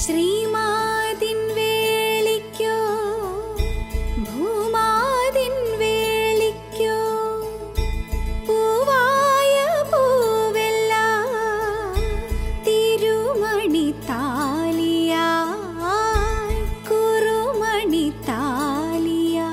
ശ്രീമാതിൻ വേളിക്കോ ഭൂമാതിൻ വേളിക്കോ പൂവായ പൂവെല്ലാം തിരുമണി താലിയായി കുറുമണി താലിയായി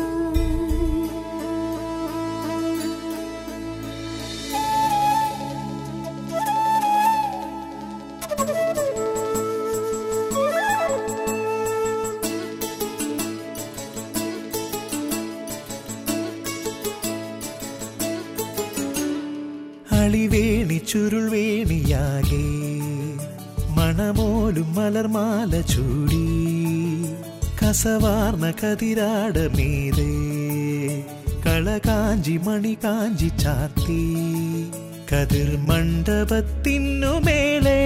അളിവേണി ചുരുൾവേണിയാകെ മണമോലും മലർമാല ചൂടി കസവാർന്ന കതിരാട മീതെ കളകാഞ്ചി മണി കാഞ്ചി ചാർത്തി കതിർ മണ്ഡപത്തിനു മേലെ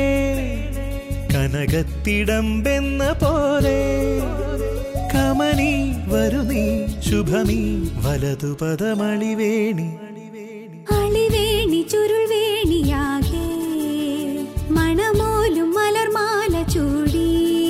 കനകത്തിടമ്പെന്ന പോലെ കമനി വരുനീ ശുഭമീ വലതുപദമളിവേണി അളിവേണി ചുരുൾവേണിയാകെ മണമോലും മലർമാല ചൂടി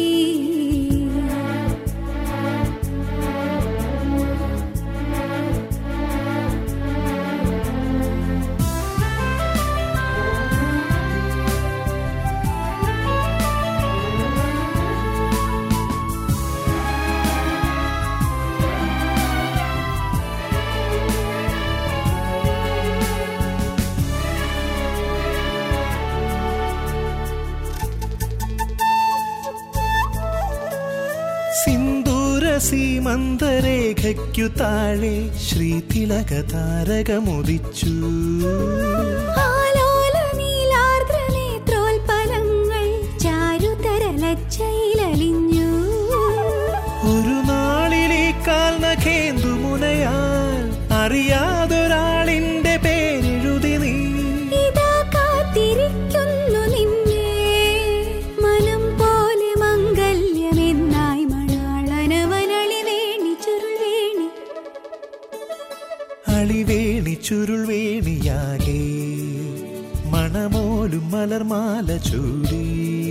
സിന്ദൂര സീമന്തരേഖയ്ക്കു താഴെ ശ്രീതിലക താരകമുദിച്ചു ആലോല നീലാർദ്ര നേത്രോൽപലങ്ങൾ ചാരുതരലച്ചയിലലിഞ്ഞു ഒരു നാളിലീ കാൽ നഖേന്ദു മുനയാൽ അറിയാതൊരാളിന്റെ പേരെഴുതി നീ ഇതാ കാത്തിരിക്കുന്നു നിന്നെ മനം പോലെ മംഗല്യമെന്നായി മണാളനവനളി വേണി ചുരുൾവേണി അളിവേണി ചുരുൾവേണിയാകെ മണമോലും മലർമാല ചൂടി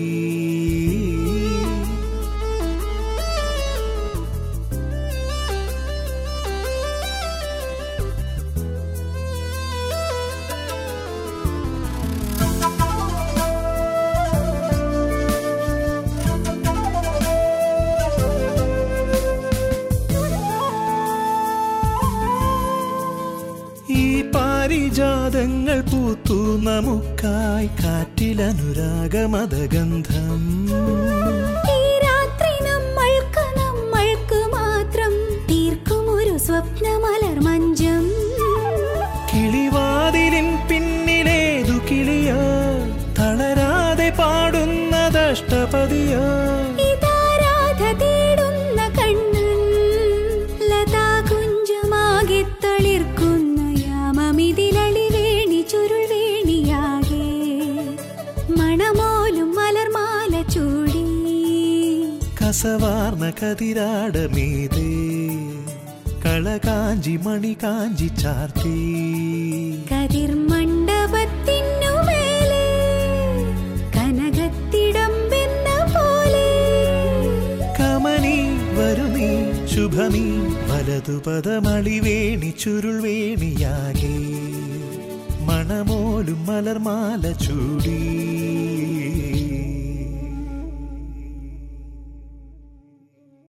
ഈ പാരിജാതങ്ങൾ പൂത്തു നമുക്കായി കാറ്റിലനുരാഗമതഗന്ധം ഈ രാത്രി നമ്മൾക്ക് നമ്മൾക്ക് മാത്രം തീർക്കും ഒരു സ്വപ്നമലർ മഞ്ചം കിളിവാതിലിൻ പിന്നിലേതു കിളിയാ തളരാതെ പാടുന്നതഷ്ടപതിയാ ഇതാരാധ തേടുന്ന കണ്ണൻ ലതാ കുഞ്ചമാകെ തളിർക്കുന്ന യാമമിതിലളി വേണി ചുരുൾ വേണിയാകെ മണമോലും മലർമാല ചൂടി കസവാർന്ന കതിരാട മീതേ കളകാഞ്ചി മണി കാഞ്ചി ചാർത്തി കതിർ മണ്ഡപത്തിനു മേലെ കനകത്തിടമ്പെന്ന പോലെ കമനി വരുനീ ശുഭമീ വലതുപദമളിവേണി ചുരുൾവേണിയാകെ മണമോലും മലർമാല ചൂടി